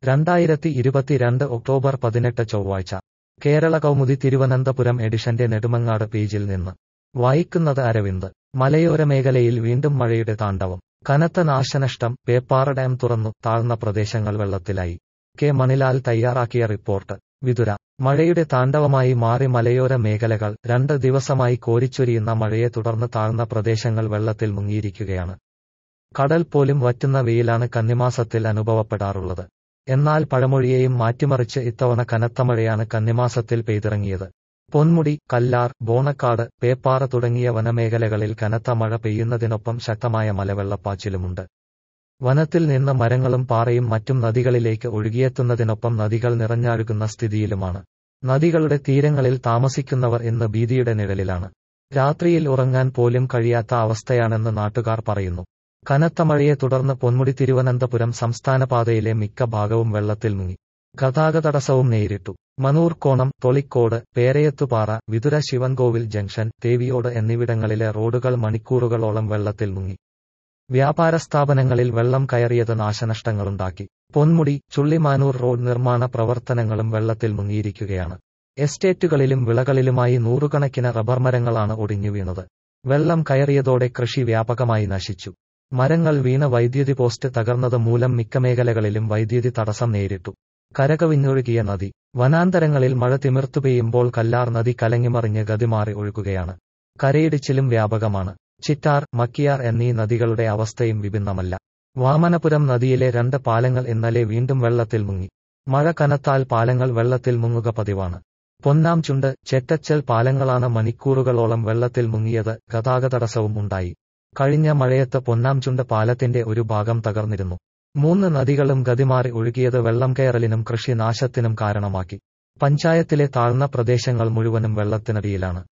രണ്ടായിരത്തി ഇരുപത്തിരണ്ട് ഒക്ടോബർ പതിനെട്ട് ചൊവ്വാഴ്ച കേരള കൗമുദി തിരുവനന്തപുരം എഡിഷന്റെ നെടുമങ്ങാട് പേജിൽ നിന്ന് വായിക്കുന്നത് അരവിന്ദ് മലയോര മേഖലയിൽ വീണ്ടും മഴയുടെ താണ്ഡവം കനത്ത നാശനഷ്ടം പേപ്പാറ ഡാം തുറന്നു താഴ്ന്ന പ്രദേശങ്ങൾ വെള്ളത്തിലായി കെ മണിലാൽ തയ്യാറാക്കിയ റിപ്പോർട്ട് വിതുര മഴയുടെ താണ്ഡവമായി മാറി മലയോര മേഖലകൾ രണ്ട് ദിവസമായി കോരിച്ചൊരിയുന്ന മഴയെ തുടർന്ന് താഴ്ന്ന പ്രദേശങ്ങൾ വെള്ളത്തിൽ മുങ്ങിയിരിക്കുകയാണ് കടൽ പോലും വറ്റുന്ന വെയിലാണ് കന്നിമാസത്തിൽ അനുഭവപ്പെടാറുള്ളത് എന്നാൽ പഴമൊഴിയെയും മാറ്റിമറിച്ച് ഇത്തവണ കനത്ത മഴയാണ് കന്നിമാസത്തിൽ പെയ്തിറങ്ങിയത് പൊന്മുടി കല്ലാർ ബോണക്കാട് പേപ്പാറ തുടങ്ങിയ വനമേഖലകളിൽ കനത്ത മഴ പെയ്യുന്നതിനൊപ്പം ശക്തമായ മലവെള്ളപ്പാച്ചിലുമുണ്ട് വനത്തിൽ നിന്ന് മരങ്ങളും പാറയും മറ്റും നദികളിലേക്ക് ഒഴുകിയെത്തുന്നതിനൊപ്പം നദികൾ നിറഞ്ഞാഴുകുന്ന സ്ഥിതിയിലുമാണ് നദികളുടെ തീരങ്ങളിൽ താമസിക്കുന്നവർ ഇന്ന് ഭീതിയുടെ നിഴലിലാണ് രാത്രിയിൽ ഉറങ്ങാൻ പോലും കഴിയാത്ത അവസ്ഥയാണെന്ന് നാട്ടുകാർ പറയുന്നു കനത്ത മഴയെ തുടർന്ന് പൊന്മുടി തിരുവനന്തപുരം സംസ്ഥാന പാതയിലെ മിക്ക ഭാഗവും വെള്ളത്തിൽ മുങ്ങി ഗതാഗതടസ്സവും നേരിട്ടു മനൂർക്കോണം തൊളിക്കോട് പേരയത്തുപാറ വിതുര ശിവൻകോവിൽ ജംഗ്ഷൻ തേവിയോട് എന്നിവിടങ്ങളിലെ റോഡുകൾ മണിക്കൂറുകളോളം വെള്ളത്തിൽ മുങ്ങി വ്യാപാര സ്ഥാപനങ്ങളിൽ വെള്ളം കയറിയത് നാശനഷ്ടങ്ങളുണ്ടാക്കി പൊന്മുടി ചുള്ളിമാനൂർ റോഡ് നിർമ്മാണ പ്രവർത്തനങ്ങളും വെള്ളത്തിൽ മുങ്ങിയിരിക്കുകയാണ് എസ്റ്റേറ്റുകളിലും വിളകളിലുമായി നൂറുകണക്കിന് റബ്ബർ മരങ്ങളാണ് ഒടിഞ്ഞു വീണത് വെള്ളം കയറിയതോടെ കൃഷി വ്യാപകമായി നശിച്ചു മരങ്ങൾ വീണ വൈദ്യുതി പോസ്റ്റ് തകർന്നത് മൂലം മിക്ക മേഖലകളിലും വൈദ്യുതി തടസ്സം നേരിട്ടു കരകവിഞ്ഞൊഴുകിയ നദി വനാന്തരങ്ങളിൽ മഴ തിമിർത്തു പെയ്യുമ്പോൾ കല്ലാർ നദി കലങ്ങിമറിഞ്ഞ് ഗതിമാറി ഒഴുകുകയാണ് കരയിടിച്ചിലും വ്യാപകമാണ് ചിറ്റാർ മക്കിയാർ എന്നീ നദികളുടെ അവസ്ഥയും വിഭിന്നമല്ല വാമനപുരം നദിയിലെ രണ്ട് പാലങ്ങൾ ഇന്നലെ വീണ്ടും വെള്ളത്തിൽ മുങ്ങി മഴ കനത്താൽ പാലങ്ങൾ വെള്ളത്തിൽ മുങ്ങുക പതിവാണ് പൊന്നാം ചുണ്ട് ചെറ്റച്ചൽ പാലങ്ങളാണ് മണിക്കൂറുകളോളം വെള്ളത്തിൽ മുങ്ങിയത് ഗതാഗതടസ്സവും ഉണ്ടായി കഴിഞ്ഞ മഴയത്ത് പൊന്നാം ചുണ്ട് പാലത്തിന്റെ ഒരു ഭാഗം തകർന്നിരുന്നു മൂന്ന് നദികളും ഗതിമാറി ഒഴുകിയത് വെള്ളം കയറലിനും കൃഷിനാശത്തിനും കാരണമാക്കി പഞ്ചായത്തിലെ താഴ്ന്ന പ്രദേശങ്ങൾ മുഴുവനും വെള്ളത്തിനടിയിലാണ്